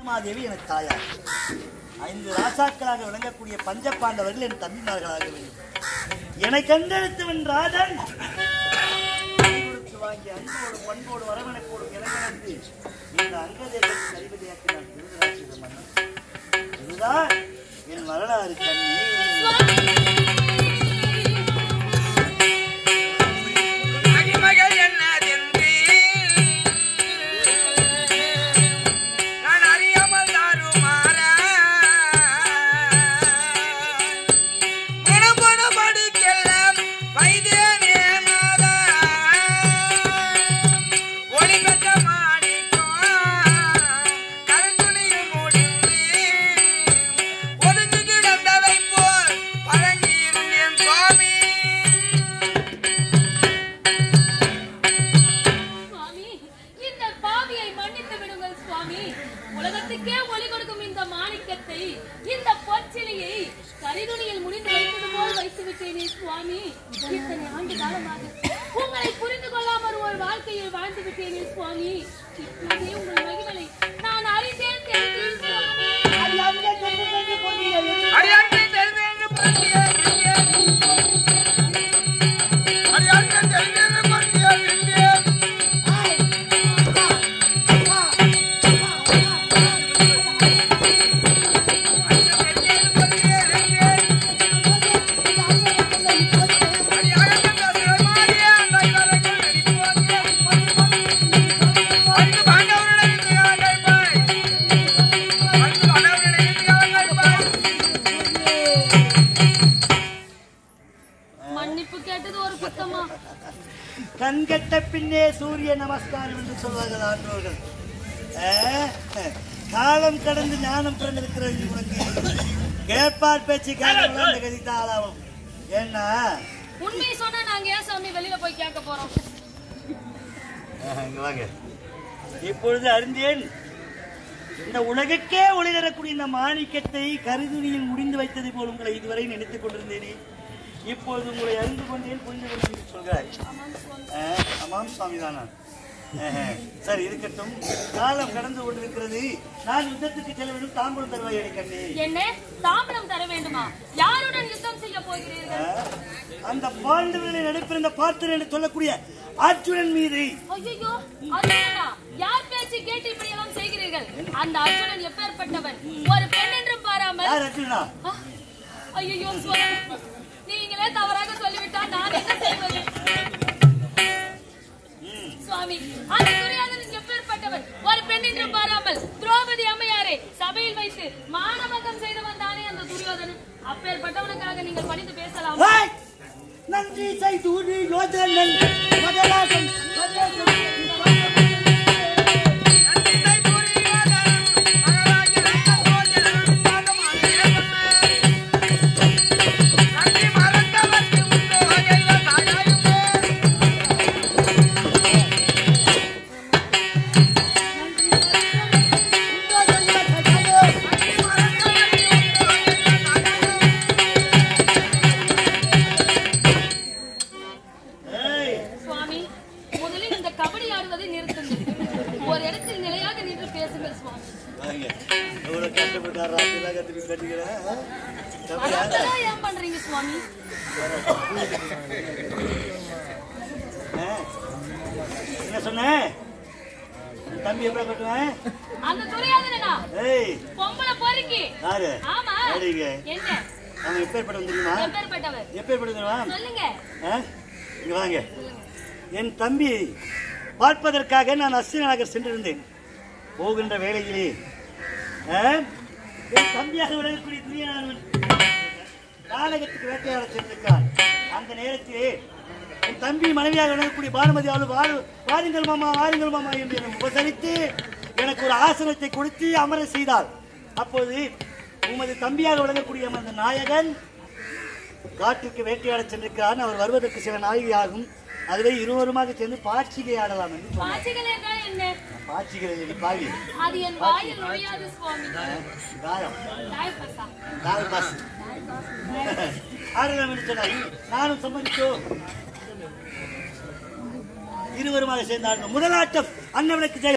பத்மாதேவி எனக்கு தாயார் ஐந்து ராசாக்களாக விளங்கக்கூடிய பஞ்சபாண்டவர்கள் என் தம்பிமார்களாக வேண்டும் என்னை கண்டெடுத்தவன் ராஜன் கை கொடுத்து வாங்கி அன்போடு பண்போடு வரவணைப்போடு இறங்கி இந்த அங்கதேசத்தை அதிபதியாக்கினான் திருதராட்சித மன்னன் இதுதான் என் வரலாறு கண்ணி மகிமகள் என்னதென்று நான் அறியாமல் தாருமாறா குணகுணபடிக்கெல்லாம் வைத்தியனே நாதா ஒளி பெற்ற மாணிக்கம் கருத்துணியில் முடிந்து ஒதுங்கி கிடந்ததை போல் பழங்கியிருந்தேன் சுவாமி சுவாமி இந்த பாவியை மன்னித்து விடுங்கள் சுவாமி உலகத்துக்கே ஒளி கொடுக்கும் இந்த மாணிக்கத்தை இந்த பொற்சிலையை கரிதுணியில் முடிந்து வைத்தது போல் வைத்து விட்டேனே சுவாமி இத்தனை ஆண்டு காலமாக உங்களை புரிந்து கொள்ளாமல் ஒரு வாழ்க்கையில் வாழ்ந்து விட்டேனே சுவாமி இப்போதே உங்கள் மகிமலை நான் அறிந்தேன் தெரிந்தேன் சுவாமி அடியாட்கள் தெரிந்தென்று பற்றிய அடியாட்கள் தெரிந்தென்று பற்றிய மன்னிப்பு கேட்டது ஒரு குத்தமா கண்கட்ட பின்னே சூரிய நமஸ்காரம் என்று சொல்வார்கள் ஆண்டோர்கள் ஆ, காலம் கடந்து ஞானம் பிறந்திருக்கிறது உனக்கு கேட்பார் பேச்சு கேட்கலாம் இந்த கதித்த ஆளாகும் ஏன்னா உண்மையை சொன்னா நாங்க ஏன் சாமி வெளியில போய் கேட்க போறோம் இங்க வாங்க இப்பொழுது அறிந்தேன் இந்த உலகுக்கே ஒளி தரக்கூடிய இந்த மாணிக்கத்தை கருதுணியில் முடிந்து வைத்ததை போல் உங்களை இதுவரை நினைத்துக் கொண்டிருந்தேனே இப்பொழுது உங்களை அறிந்து கொண்டேன் புரிந்து கொண்டேன் என்று சொல்கிறாய் ஆ, ஆமாம் சுவாமிதானா ஆஹா. சரி இருக்கட்டும் காலம் கடந்து கொண்டிருக்கிறது நான் யுத்தத்துக்கு செல்ல வேண்டும் தாம்பூலம் தருவாய் கண்ணே என்ன தாம்பரம் தர வேண்டுமா யாருடன் யுத்தம் செய்ய போகிறீர்கள் அந்த பாண்டவர்களை நடைபெறுந்த பார்த்தர் என்று சொல்லக்கூடிய அர்ஜுனன் மீது ஐயோ அர்ஜுனனா யார் பேச்சு கேட்டு இப்படி எல்லாம் செய்கிறீர்கள் அந்த அர்ஜுனன் எப்பேற்பட்டவன் ஒரு பெண் என்றும் பாராமல் யார் அர்ஜுனா ஐயோ சுவாமி நீங்களே தவறாக சொல்லிவிட்டால் நான் என்ன செய்வது சுவாமி அந்த துரியாதனன் எப்பேற்பட்டவன் ஒரு பெண் என்றும் பாராமல் திரௌபதி அம்மையாரை சபையில் வைத்து மானபங்கம் செய்தவன் தானே அந்த துரியோதனன் அப்பேற்பட்டவனுக்காக நீங்கள் பணிந்து பேசலாம் ஏய்! நன்றி செய்தூரி யோதனன் மகராசன் ஏய்! சுவாமி முதலில் இந்த கபடி ஆடுவதை நிறுத்துங்கள் ஒரு இடத்தில் நிலையாக நின்று பேசுங்கள் சுவாமி வாங்க. எவ்வளவு கஷ்டப்பட்டாரு, ராத்திரிலாம் கத்திரி கட்டிக்கிறேன். அப்படியா? அதெல்லாம் ஏன் பண்றீங்க சுவாமி ஆ? என்ன சொன்ன உன் தம்பி எப்படி கட்டுவேன் அந்த துரியாதனா ஏய் பொம்பளை பொறுக்கி யாரு ஆமா யாருங்க என்ன அவன் எப்பேற்பட்ட வந்துருமா எப்பேற்பட்டவர் எப்பேற்பட்ட தெரியுமா சொல்லுங்க ஆ? இங்க வாங்க என் தம்பி பார்ப்பதற்காக நான் அஸ்வினி நகர் சென்றிருந்தேன் போகின்ற வேளையிலே ஆ? என் தம்பியாக விளங்கக்கூடிய துரியனானவன் நாடகத்துக்கு வேட்டையாட சென்றிருக்கிறான் அந்த நேரத்திலே என் தம்பி மனைவியாக விளங்கக்கூடிய பானுமதி அவள் வாரு வாருங்கள் மாமா வாருங்கள் மாமா என்று என்னை உபசரித்து எனக்கு ஒரு ஆசனத்தை கொடுத்து அமர செய்தாள் அப்போது உமது தம்பியாக விளங்கக்கூடிய அந்த நாயகன் காட்டுக்கு வேட்டையாட சென்றிருக்கிறான் அவர் வருவதற்கு சில நாழிகை ஆகும் அதுவே இருவருமாக சேர்ந்து பாட்சிகை ஆடலாம் என்று சொன்னார். பாச்சிகள் என்றால் என்ன பாட்சிகள் இல்லை, பாவி அது என் வாயில் நுழையாது சுவாமி காயம் தாய் பசா கால் பாஸ் ஆடலாம் என்று சொன்னார் நானும் சம்மதித்தோம் இருவருமாக சேர்ந்தார்கள் முதலாட்டம் அண்ணவனுக்கு ஜெயம்